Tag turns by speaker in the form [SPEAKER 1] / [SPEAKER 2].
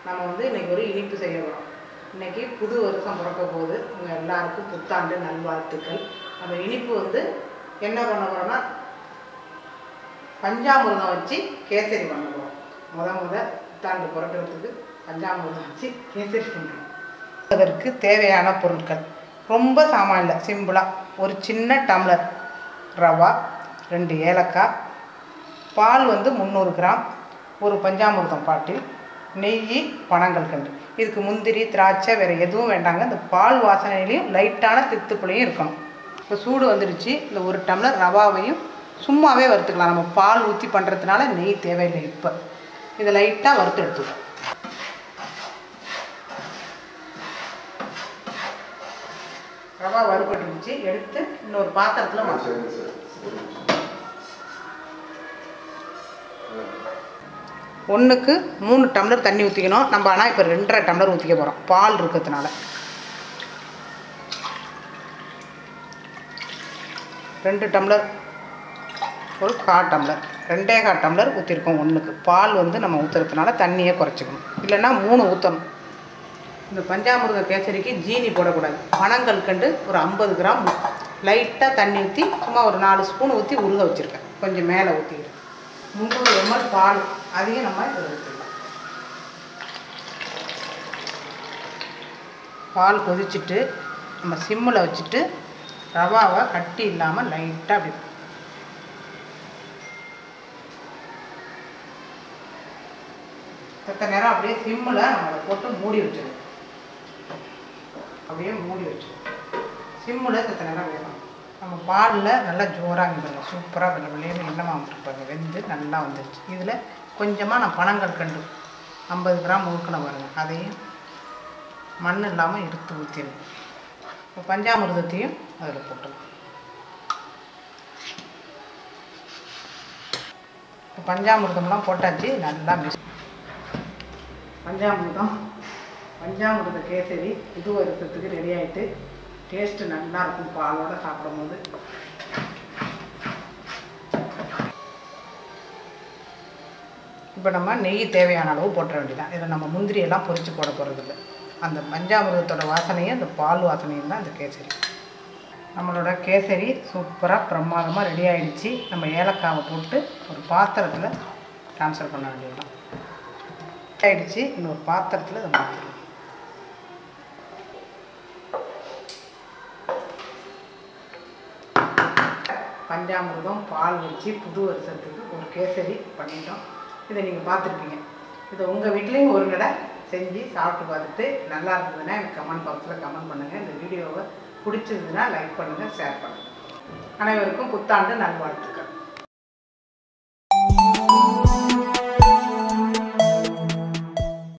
[SPEAKER 1] நம்ம வந்து இன்னைக்கு ஒரு இனிப்பு செய்ய போகிறோம் இன்னைக்கு புது வருஷம் பிறக்க போகுது உங்கள் எல்லாருக்கும் புத்தாண்டு நல்வாழ்த்துக்கள் நம்ம இனிப்பு வந்து என்ன பண்ண போகிறோம்னா பஞ்சாமிர்தம் வச்சு கேசரி பண்ண போகிறோம் முத முத புத்தாண்டு பிறக்கிறதுக்கு பஞ்சாமிர்தம் வச்சு கேசரி பண்ணுறோம் அதற்கு தேவையான பொருட்கள் ரொம்ப சாமான் இல்லை சிம்பிளாக ஒரு சின்ன டம்ளர் ரவா ரெண்டு ஏலக்காய் பால் வந்து முந்நூறு கிராம் ஒரு பஞ்சாமிர்தம் பாட்டில் நெய் பனங்கள் கண்டு இதுக்கு முந்திரி திராட்சை வேறு எதுவும் வேண்டாங்க இந்த பால் வாசனையிலையும் லைட்டான தித்துப்புலையும் இருக்கணும் இப்போ சூடு வந்துடுச்சு இந்த ஒரு டம்ளர் ரவாவையும் சும்மாவே வறுத்துக்கலாம் நம்ம பால் ஊற்றி பண்ணுறதுனால நெய் தேவையில்லை இப்போ இதை லைட்டாக வறுத்து எடுத்துக்கலாம் ரவா வறுபட்டுருச்சு எடுத்து இன்னொரு பாத்திரத்தில் மாற்றணும் ஒன்றுக்கு மூணு டம்ளர் தண்ணி ஊற்றிக்கணும் நம்ம ஆனால் இப்போ ரெண்டரை டம்ளர் ஊற்றிக்க போகிறோம் பால் இருக்கிறதுனால ரெண்டு டம்ளர் ஒரு கால் டம்ளர் ரெண்டே கால் டம்ளர் ஊற்றிருக்கோம் ஒன்றுக்கு பால் வந்து நம்ம ஊற்றுறதுனால தண்ணியே குறைச்சிக்கணும் இல்லைன்னா மூணு ஊற்றணும் இந்த பஞ்சாமிர்த கேசரிக்கு ஜீனி போடக்கூடாது பனங்கள் கண்டு ஒரு ஐம்பது கிராம் லைட்டாக தண்ணி ஊற்றி சும்மா ஒரு நாலு ஸ்பூன் ஊற்றி உருக வச்சுருக்கேன் கொஞ்சம் மேலே ஊற்றிக்கிறேன் முந்நூறு எம்எல் பால் அதையும் நம்ம இதில் ஊற்றிடலாம் பால் கொதிச்சுட்டு நம்ம சிம்மில் வச்சுட்டு ரவாவை கட்டி இல்லாமல் லைட்டாக அப்படி செத்த நேரம் அப்படியே சிம்மில் நம்ம அதை போட்டு மூடி வச்சிடணும் அப்படியே மூடி வச்சிடணும் சிம்மில் செத்த நேரம் வேணும் நம்ம பாலில் நல்லா ஜோராக இருந்துருங்க சூப்பராக வெள்ளை வெள்ளையில எண்ணெய் விட்டுருப்பாங்க வெந்து நல்லா வந்துருச்சு இதில் கொஞ்சமாக நான் பனங்கள் கண்டு ஐம்பது கிராம் ஊக்கின பாருங்க அதையும் மண் இல்லாமல் எடுத்து ஊற்றிடணும் இப்போ பஞ்சாமிர்தத்தையும் அதில் போட்டுடலாம் இப்போ பஞ்சாமிர்தம்லாம் போட்டாச்சு நல்லா மிக்ஸ் பஞ்சாமிர்தம் பஞ்சாமிர்த கேசரி புது வருஷத்துக்கு ரெடி ஆகிட்டு டேஸ்ட்டு நல்லா இருக்கும் பாலோட சாப்பிடும்போது இப்போ நம்ம நெய் தேவையான அளவு போட்டுற வேண்டியதான் இதில் நம்ம முந்திரியெல்லாம் பொரித்து போட போகிறதில்ல அந்த பஞ்சாமிர்தத்தோட வாசனையும் அந்த பால் வாசனையும் தான் அந்த கேசரி நம்மளோட கேசரி சூப்பராக பிரமாதமாக ரெடி ஆயிடுச்சு நம்ம ஏலக்காவை போட்டு ஒரு பாத்திரத்தில் ட்ரான்ஸ்ஃபர் பண்ண வேண்டியதுதான் ஆயிடுச்சு இன்னொரு பாத்திரத்தில் இதை மாற்றிடலாம் பஞ்சாமிர்தம் பால் வச்சு புது வருஷத்துக்கு ஒரு கேசரி பண்ணிட்டோம் இதை நீங்கள் பார்த்துருப்பீங்க இதை உங்கள் வீட்லேயும் ஒரு கடை செஞ்சு சாப்பிட்டு பார்த்துட்டு நல்லா இருந்ததுன்னா எனக்கு கமெண்ட் பாக்ஸில் கமெண்ட் பண்ணுங்கள் இந்த வீடியோவை பிடிச்சிருந்ததுன்னா லைக் பண்ணுங்கள் ஷேர் பண்ணுங்கள் அனைவருக்கும் புத்தாண்டு நல்வாழ்த்துக்கள்